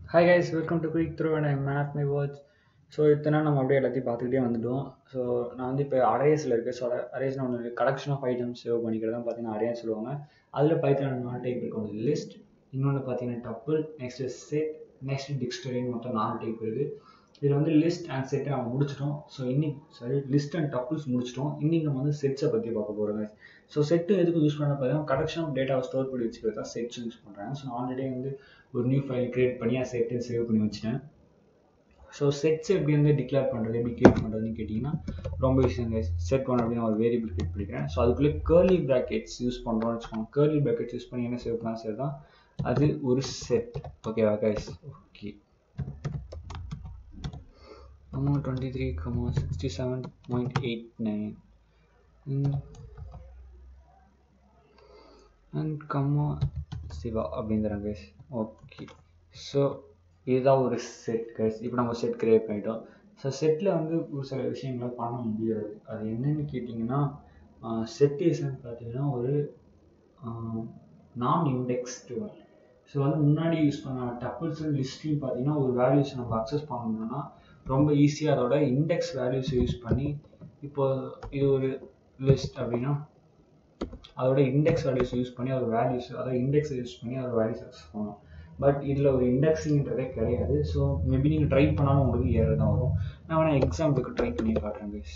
Hi guys welcome to quick through and I math my words so இத்தனை நம்ம அப்படியே எல்லாத்தையும் பார்த்துக்கிட்டே வந்துட்டோம் ஸோ நான் வந்து இப்போ அரேஸில் இருக்குது ஸோ அரேஸ்னு ஒன்று கலெக்ஷன் ஆஃப் ஐட்டம்ஸ் சேவ் பண்ணிக்கிறது தான் பார்த்தீங்கன்னா அரேன்னு சொல்லுவாங்க அதில் பைத்தன் நாலு டைப் இருக்கும் ஒன்று லிஸ்ட் இன்னொன்று பார்த்தீங்கன்னா டப்புள் நெக்ஸ்ட்டு செட் நெக்ஸ்ட் டிக்ஸ்டரின்னு மொத்தம் நாலு டைப் இருக்குது இதில் வந்து லிஸ்ட் அண்ட் செட்டை நம்ம முடிச்சிட்டோம் ஸோ இன்னைக்கு சாரி லிஸ்ட் அண்ட் டப்புள்ஸ் முடிச்சிட்டோம் இன்னைக்கு நம்ம வந்து செட்ஸை பற்றி பார்க்க போகிறோம் ஸோ செட்டு எதுக்கு யூஸ் பண்ண பார்த்தீங்கன்னா கலெக்ஷன் ஆஃப் டேட்டாவை ஸ்டோர் பண்ணி வச்சுக்கிறது தான் செட்ஸ் யூஸ் பண்ணுறாங்க ஸோ ஆல்ரெடி வந்து ஒரு நியூ ஃபைல் கிரியேட் பண்ணி அதை செட்டு சேவ் பண்ணி வச்சுட்டேன் ஸோ செட்ஸ் எப்படி வந்து டிக்ளேர் பண்ணுறது எப்படி கிரியேட் பண்ணுறதுன்னு கேட்டிங்கன்னா ரொம்ப ஈஸியாக செட் ஒன் அப்படின்னு ஒரு வேரியபிள் கிரியேட் பண்ணிக்கிறேன் ஸோ அதுக்குள்ளே கேர்லி ப்ராக்கெட்ஸ் யூஸ் பண்ணுறோம்னு வச்சுக்கோங்க கேர்லி ப்ராக்கெட்ஸ் யூஸ் பண்ணி என்ன சேவ் பண்ணால் சரி தான் அது ஒரு செட் ஓகேவா guys okay comma 23 comma 67.89 mm. and comma Shiva அப்படிங்கிறாங்க கைஸ் ஓகே ஸோ இதுதான் ஒரு செட் கைஸ் இப்போ நம்ம செட் கிரியேட் பண்ணிட்டோம் ஸோ செட்டில் வந்து ஒரு சில விஷயங்களை பண்ண முடியாது அது என்னன்னு கேட்டிங்கன்னா செட் இஸ்ன்னு பார்த்தீங்கன்னா ஒரு நான் இண்டெக்ஸ்டு ஒன் ஸோ வந்து முன்னாடி யூஸ் பண்ண டப்பிள்ஸ் லிஸ்ட்லையும் பார்த்தீங்கன்னா ஒரு வேல்யூஸ் நம்ம அக்சஸ் பண்ணணும்னா ரொம்ப ஈஸியாக அதோட இண்டெக்ஸ் வேல்யூஸ் யூஸ் பண்ணி இப்போ இது ஒரு லிஸ்ட் அப்படின்னா அதோட இண்டெக்ஸ் வேல்யூஸ் யூஸ் பண்ணி அதோட வேல்யூஸ் அதோட இண்டெக்ஸ் யூஸ் பண்ணி அதோட வேல்யூஸ் அக்சஸ் பண்ணணும் பட் இதில் ஒரு இண்டெக்ஸிங்கிறதே கிடையாது ஸோ மேபி நீங்கள் ட்ரை பண்ணாலும் உங்களுக்கு ஏற தான் வரும் நான் வேணா எக்ஸாம்பிளுக்கு ட்ரை பண்ணி காட்டுறேன் கைஸ்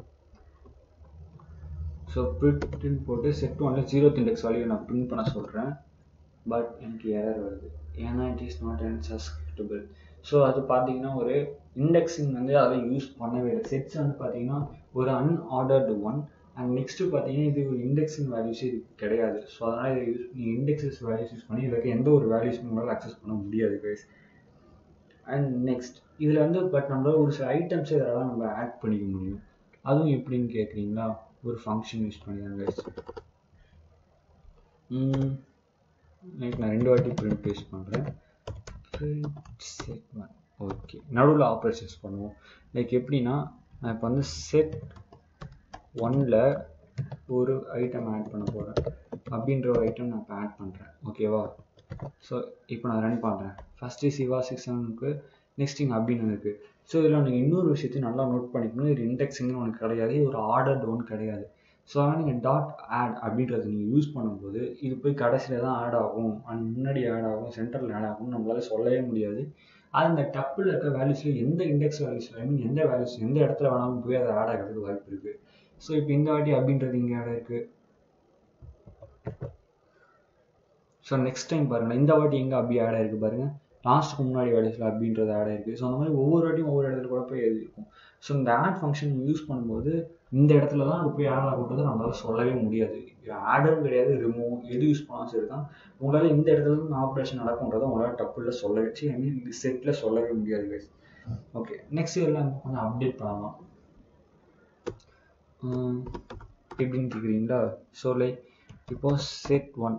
ஸோ பிரிண்ட்னு போட்டு செட் ஒன்ல ஜீரோ இண்டெக்ஸ் வேல்யூ நான் பிரிண்ட் பண்ண சொல்கிறேன் பட் எனக்கு எரர் வருது ஏன்னா it is not and subscriptable so அது பார்த்தீங்கன்னா ஒரு இண்டெக்ஸிங் வந்து அதில் யூஸ் பண்ணவே இல்லை செட்ஸ் வந்து பார்த்தீங்கன்னா ஒரு அன்ஆர்டர்டு ஒன் அண்ட் நெக்ஸ்ட்டு பார்த்தீங்கன்னா இது ஒரு இண்டெக்ஸிங் வேல்யூஸ் இது கிடையாது ஸோ அதனால் இதை யூஸ் நீங்கள் இண்டெக்ஸஸ் வேல்யூஸ் யூஸ் பண்ணி இதுக்கு எந்த ஒரு வேல்யூஸ் உங்களால் அக்சஸ் பண்ண முடியாது கைஸ் அண்ட் நெக்ஸ்ட் இதில் வந்து பட் நம்மளால் ஒரு சில ஐட்டம்ஸ் இதெல்லாம் நம்ம ஆட் பண்ணிக்க முடியும் அதுவும் எப்படின்னு கேட்குறீங்களா ஒரு ஃபங்க்ஷன் யூஸ் பண்ணி தான் கைஸ் லைக் நான் ரெண்டு வாட்டி பிரிண்ட் யூஸ் பண்ணுறேன் செட் ஒன் ஓகே நடுவில் ஆப்ரேஷன்ஸ் பண்ணுவோம் லைக் எப்படின்னா நான் இப்போ வந்து செட் ஒனில் ஒரு ஐட்டம் ஆட் பண்ண போகிறேன் அப்படின்ற ஒரு ஐட்டம் நான் இப்போ ஆட் பண்ணுறேன் ஓகேவா ஸோ இப்போ நான் ரன் பண்ணுறேன் ஃபஸ்ட்டு சிவா சிக்ஸ் செவனுக்கு நெக்ஸ்ட் இங்கே அப்படின்னு இருக்குது ஸோ இதில் நீங்கள் இன்னொரு விஷயத்தையும் நல்லா நோட் பண்ணிக்கணும் இது இண்டெக்ஸிங்னு ஒன்று கிடையாது இது ஒரு ஆர்டர்டு ஒன் கிடையாது ஸோ அதனால் நீங்கள் டாட் ஆட் அப்படின்றத நீங்கள் யூஸ் பண்ணும்போது இது போய் கடைசியில் தான் ஆட் ஆகும் அண்ட் முன்னாடி ஆட் ஆகும் சென்டரில் ஆட் ஆகும்னு நம்மளால சொல்லவே முடியாது அது அந்த டப்பில் இருக்க வேல்யூஸில் எந்த இண்டெக்ஸ் வேல்யூஸ் ஐ மீன் எந்த வேல்யூஸ் எந்த இடத்துல வேணாலும் போய் அதை ஆட் ஆகிறதுக்கு வாய்ப்பு இருக்குது ஸோ இப்போ இந்த வாட்டி அப்படின்றது இங்கே ஆட் இருக்குது ஸோ நெக்ஸ்ட் டைம் பாருங்கள் இந்த வாட்டி எங்கே அப்படி ஆட் ஆயிருக்கு பாருங்கள் லாஸ்ட்டுக்கு முன்னாடி வேல்யூஸில் அப்படின்றது ஆட் ஆயிருக்கு ஸோ அந்த மாதிரி ஒவ்வொரு வாட்டியும் ஒவ்வொரு இடத்துல கூட போய் எழுதிருக்கும் ஸோ இந்த ஆட் ஃபங்க்ஷன் யூஸ் பண்ணும்போது இந்த இடத்துல தான் அது போய் ஆட் ஆகுன்றது நம்மளால சொல்லவே முடியாது ஆடும் கிடையாது ரிமூவ் எது யூஸ் பண்ணாலும் சரி தான் உங்களால் இந்த இடத்துல தான் ஆப்ரேஷன் நடக்கும்ன்றதை உங்களால் டப்பில் சொல்ல வச்சு ஐ மீன் செட்டில் சொல்லவே முடியாது கைஸ் ஓகே நெக்ஸ்ட் இதெல்லாம் கொஞ்சம் அப்டேட் பண்ணலாம் எப்படின்னு கேட்குறீங்களா ஸோ லைக் இப்போ செட் ஒன்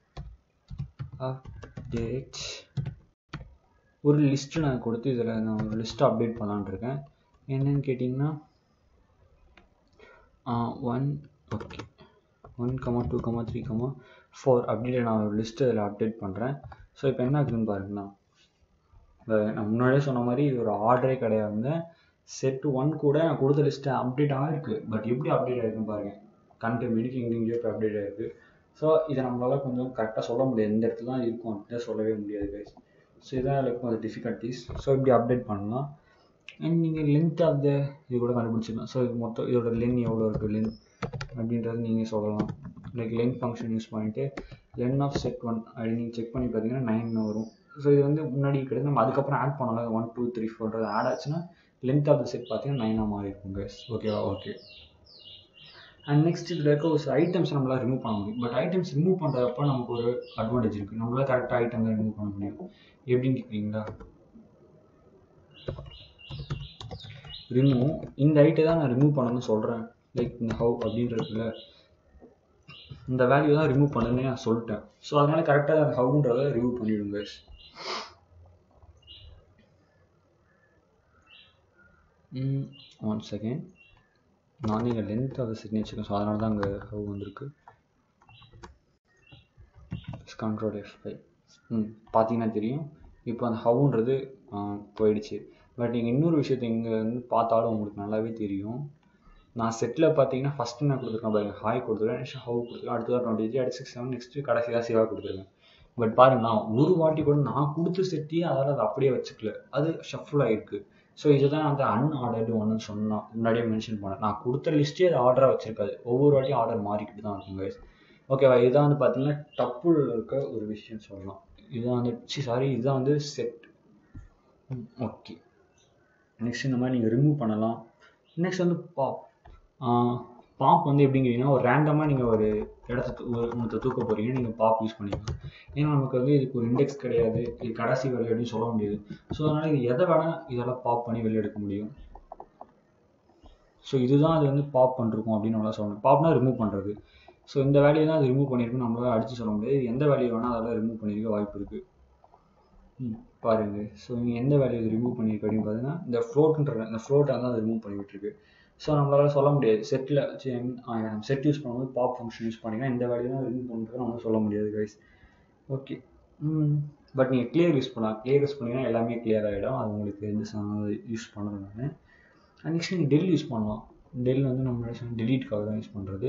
அப்டேட் ஒரு லிஸ்ட்டு நான் கொடுத்து இதில் நான் ஒரு லிஸ்ட்டு அப்டேட் பண்ணலான் இருக்கேன் என்னன்னு கேட்டிங்கன்னா one okay one comma two comma three comma four அப்படின்னு நான் ஒரு லிஸ்ட்டு அதில் அப்டேட் பண்ணுறேன் ஸோ இப்போ என்ன ஆகுதுன்னு பாருங்களா நான் முன்னாடியே சொன்ன மாதிரி இது ஒரு ஆர்டரே கிடையாது செட் ஒன் கூட நான் கொடுத்த லிஸ்ட்டு அப்டேட் ஆகிருக்கு பட் எப்படி அப்டேட் ஆகிருக்குன்னு பாருங்கள் கண்டு மினிக்கு எங்கெங்கேயோ இப்போ அப்டேட் ஆகிருக்கு ஸோ இதை நம்மளால் கொஞ்சம் கரெக்டாக சொல்ல முடியாது எந்த இடத்துல தான் இருக்கும் அப்படின்னு சொல்லவே முடியாது கைஸ் ஸோ இதான் எனக்கு கொஞ்சம் டிஃபிகல்ட்டிஸ் ஸோ இப்படி அப்டேட் பண்ணலாம் அண்ட் நீங்கள் லென்த் ஆஃப் த இது கூட கண்டுபிடிச்சிக்கலாம் ஸோ இது மொத்தம் இதோட லென் எவ்வளோ இருக்குது லென் அப்படின்றது நீங்கள் சொல்லலாம் லைக் லென் ஃபங்க்ஷன் யூஸ் பண்ணிவிட்டு லென் ஆஃப் செட் ஒன் அப்படி நீங்கள் செக் பண்ணி பார்த்தீங்கன்னா நைன் வரும் ஸோ இது வந்து முன்னாடி கிடையாது நம்ம அதுக்கப்புறம் ஆட் பண்ணலாம் ஒன் டூ த்ரீ ஃபோர்ன்றது ஆட் ஆச்சுன்னா லென்த் ஆஃப் த செட் பார்த்தீங்கன்னா நைனாக மாறி இருக்கும் கேஸ் ஓகேவா ஓகே அண்ட் நெக்ஸ்ட் இதில் இருக்க ஒரு சில ஐட்டம்ஸ் நம்மளால் ரிமூவ் பண்ண முடியும் பட் ஐட்டம்ஸ் ரிமூவ் பண்ணுறப்ப நமக்கு ஒரு அட்வான்டேஜ் இருக்குது நம்மளால் கரெக்டாக ஐட்டம் தான் ரிமூவ் பண்ண முடியும் எப்படின்னு கேட்குறீங்களா ரிமூவ் இந்த ஐட்டை தான் நான் ரிமூவ் பண்ணணும்னு சொல்கிறேன் லைக் இந்த ஹவு அப்படின்றதுல இந்த வேல்யூ தான் ரிமூவ் பண்ணுன்னு நான் சொல்லிட்டேன் ஸோ அதனால் கரெக்டாக அந்த ஹவுன்றதை ரிமூவ் பண்ணிவிடுங்க ஒன் செகண்ட் நான் இங்கே லென்த் ஆஃப் சிக்னேச்சர் ஸோ அதனால தான் அங்கே ஹவு வந்திருக்கு கண்ட்ரோல் எஃப் ஃபைவ் ம் பார்த்தீங்கன்னா தெரியும் இப்போ அந்த ஹவுன்றது போயிடுச்சு பட் நீங்கள் இன்னொரு விஷயத்தை இங்கே வந்து பார்த்தாலும் உங்களுக்கு நல்லாவே தெரியும் நான் செட்டில் பார்த்தீங்கன்னா ஃபஸ்ட்டு நான் கொடுத்துருக்கேன் பாருங்க ஹாய் கொடுத்துருக்கேன் நெக்ஸ்ட் ஹவு கொடுத்துருக்கேன் அடுத்தது டுவெண்ட்டி த்ரீ அடுத்து சிக்ஸ் செவன் நெக்ஸ்ட்டு கடைசியாக சிவா கொடுத்துருக்கேன் பட் பாருங்க நான் ஒரு வாட்டி கூட நான் கொடுத்த செட்டையே அதால் அதை அப்படியே வச்சுக்கல அது ஷஃபுல் ஆகிருக்கு ஸோ இதுதான் அந்த அன்ஆர்டர்டு ஒன்று சொன்னான் முன்னாடியே மென்ஷன் பண்ணேன் நான் கொடுத்த லிஸ்ட்டே அது ஆர்டராக வச்சிருக்காது ஒவ்வொரு வாட்டியும் ஆர்டர் மாறிக்கிட்டு தான் இருக்கும் guys ஓகேவா இதுதான் வந்து பார்த்தீங்கன்னா டப்புள் இருக்க ஒரு விஷயம் சொல்லலாம் இதுதான் வந்து சாரி இதுதான் வந்து செட் ஓகே நெக்ஸ்ட் இந்த மாதிரி நீங்கள் ரிமூவ் பண்ணலாம் நெக்ஸ்ட் வந்து பாப் பாப் வந்து எப்படிங்கிறீங்கன்னா ஒரு ரேண்டமாக நீங்கள் ஒரு இடத்துக்கு ஒரு ஒன்றத்தை தூக்க போகிறீங்க நீங்கள் பாப் யூஸ் பண்ணிக்கலாம் ஏன்னா நமக்கு வந்து இதுக்கு ஒரு இண்டெக்ஸ் கிடையாது இது கடைசி வேலை அப்படின்னு சொல்ல முடியாது ஸோ அதனால் இது எதை வேணால் இதெல்லாம் பாப் பண்ணி வெளியே எடுக்க முடியும் ஸோ இதுதான் அது வந்து பாப் பண்ணிருக்கும் அப்படின்னு நம்மளால சொல்லணும் பாப்னா ரிமூவ் பண்ணுறது ஸோ இந்த வேலையை தான் அது ரிமூவ் பண்ணியிருக்குன்னு நம்மளால அடித்து சொல்ல முடியாது இது எந்த வேலையை வேணால் அதெல்லாம் ரிமூவ் பண்ணியிருக்க வாய்ப்பு இருக்குது ம் பாருங்க ஸோ நீங்கள் எந்த வேலையை ரிமூவ் பண்ணியிருக்கு அப்படின்னு பார்த்தீங்கன்னா இந்த ஃப்ளோட்ன்ற இந்த ஃப்ளோட்டை வந்து அது ரிமூவ் பண்ணி விட்டுருக்கு ஸோ நம்மளால சொல்ல முடியாது செட்டில் செட் யூஸ் பண்ணும்போது பாப் ஃபங்க்ஷன் யூஸ் பண்ணிங்கன்னா இந்த வேலையை தான் ரிமூவ் பண்ணுறது நம்ம சொல்ல முடியாது கைஸ் ஓகே பட் நீங்கள் கிளியர் யூஸ் பண்ணலாம் கிளியர் யூஸ் பண்ணிங்கன்னா எல்லாமே கிளியர் ஆகிடும் அது உங்களுக்கு எந்த யூஸ் பண்ணுறேன் நான் நெக்ஸ்ட் நீங்கள் டெல் யூஸ் பண்ணலாம் டெல் வந்து நம்ம டெலீட்காக தான் யூஸ் பண்ணுறது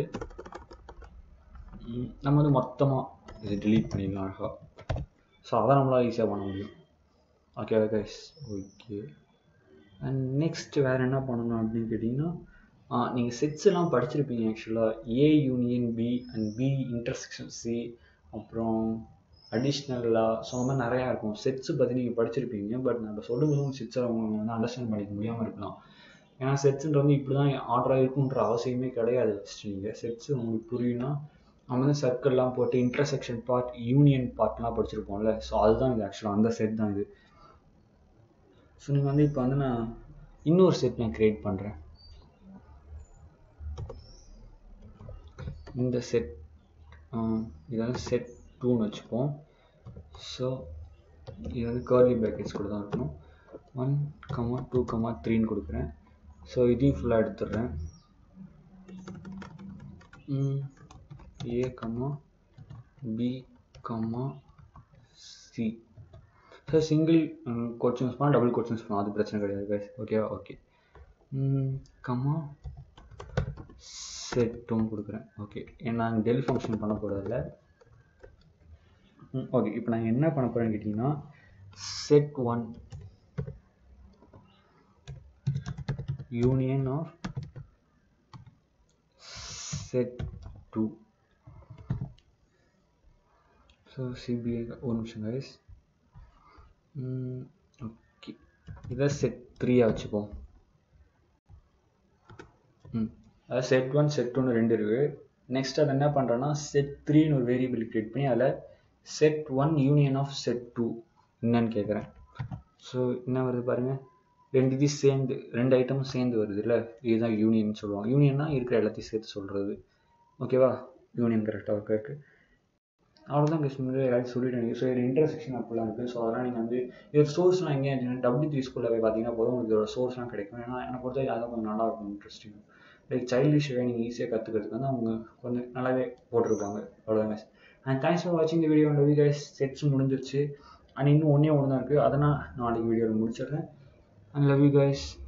நம்ம வந்து மொத்தமாக இதை டெலீட் பண்ணிடலாம் அழகாக ஸோ அதை நம்மளால் ஈஸியாக பண்ண முடியும் okay guys okay and next வேறு என்ன பண்ணணும் அப்படின்னு கேட்டிங்கன்னா நீங்கள் செட்ஸ் எல்லாம் படிச்சிருப்பீங்க ஆக்சுவலாக A union B and B intersection C அப்புறம் அடிஷ்னலாக ஸோ அந்த மாதிரி நிறையா இருக்கும் செட்ஸ் பற்றி நீங்கள் படிச்சிருப்பீங்க பட் நம்ம சொல்லும்போது செட்ஸை உங்களுக்கு வந்து அண்டர்ஸ்டாண்ட் பண்ணிக்க முடியாமல் இருக்கலாம் ஏன்னா செட்ஸுன்ற வந்து இப்படி தான் ஆர்டராக இருக்குன்ற அவசியமே கிடையாது ஃபஸ்ட்டு நீங்கள் செட்ஸ் உங்களுக்கு புரியும்னா நம்ம வந்து சர்க்கிள்லாம் போட்டு இன்டர்செக்ஷன் பார்ட் யூனியன் பார்ட்லாம் படிச்சிருப்போம்ல ஸோ அதுதான் இது ஆக்சுவலாக அந்த செட் தான் இது ஸோ நீங்கள் வந்து இப்போ வந்து நான் இன்னொரு செட் நான் க்ரியேட் பண்ணுறேன் இந்த செட் இது வந்து செட் டூன்னு வச்சுப்போம் ஸோ இது வந்து கர்லி பேக்கெட்ஸ் கூட தான் இருக்கணும் ஒன் கமா டூ கமா த்ரீன்னு கொடுக்குறேன் ஸோ இதையும் ஃபுல்லாக எடுத்துடுறேன் A comma B comma C so single quoting use பண்ணால் டபுள் கோச்சிங் யூஸ் பண்ணலாம் அது பிரச்சனை கிடையாது கைஸ் ஓகேவா ஓகே கமா செட்டும் கொடுக்குறேன் ஓகே நான் டெல் ஃபங்க்ஷன் பண்ண போகிறதில்ல ஓகே இப்போ நான் என்ன பண்ண போகிறேன்னு கேட்டிங்கன்னா set one union of set two so CBI ஒரு நிமிஷம் கைஸ் ஓகே இதை செட் த்ரீயாக வச்சுப்போம் ம் அதாவது செட் ஒன் செட் டூன்னு ரெண்டு இருக்குது நெக்ஸ்ட் அதை என்ன பண்ணுறேன்னா செட் த்ரீன்னு ஒரு வேரியபிள் க்ரியேட் பண்ணி அதில் set one union of set two என்னன்னு கேட்குறேன் ஸோ என்ன வருது பாருங்கள் ரெண்டு இது சேர்ந்து ரெண்டு ஐட்டமும் சேர்ந்து வருது இல்லை இதுதான் யூனியன் சொல்லுவாங்க யூனியன்னா இருக்கிற எல்லாத்தையும் சேர்த்து சொல்கிறது ஓகேவா யூனியன் கரெக்டாக ஒர்க் இருக்குது அவ்வளோதான் கேஸ் முன்னாடி எல்லாத்தையும் சொல்லிட்டேன் ஸோ இது இன்டர்செக்ஷன் அப்படிலாம் இருக்குது ஸோ அதெல்லாம் நீங்கள் வந்து இது சோர்ஸ்லாம் எங்கே அப்படின்னா டபிள்யூ த்ரீ ஸ்கூலில் போய் பார்த்தீங்கன்னா போதும் உங்களுக்கு இதோட சோர்ஸ்லாம் கிடைக்கும் ஏன்னா எனக்கு பொறுத்த அதான் கொஞ்சம் நல்லா இருக்கும் இன்ட்ரெஸ்டிங் லைக் சைல்டிஷ் நீங்கள் ஈஸியாக கற்றுக்கிறதுக்கு வந்து அவங்க கொஞ்சம் நல்லாவே போட்டிருப்பாங்க அவ்வளோதான் கேஸ் அண்ட் தேங்க்ஸ் ஃபார் வாட்சிங் இந்த வீடியோ லவ் கைஸ் செட்ஸ் முடிஞ்சிருச்சு அண்ட் இன்னும் ஒன்றே ஒன்று தான் இருக்குது அதை நான் நாளைக்கு வீடியோவில் முடிச்சிடுறேன் அண்ட் லவ் யூ கைஸ்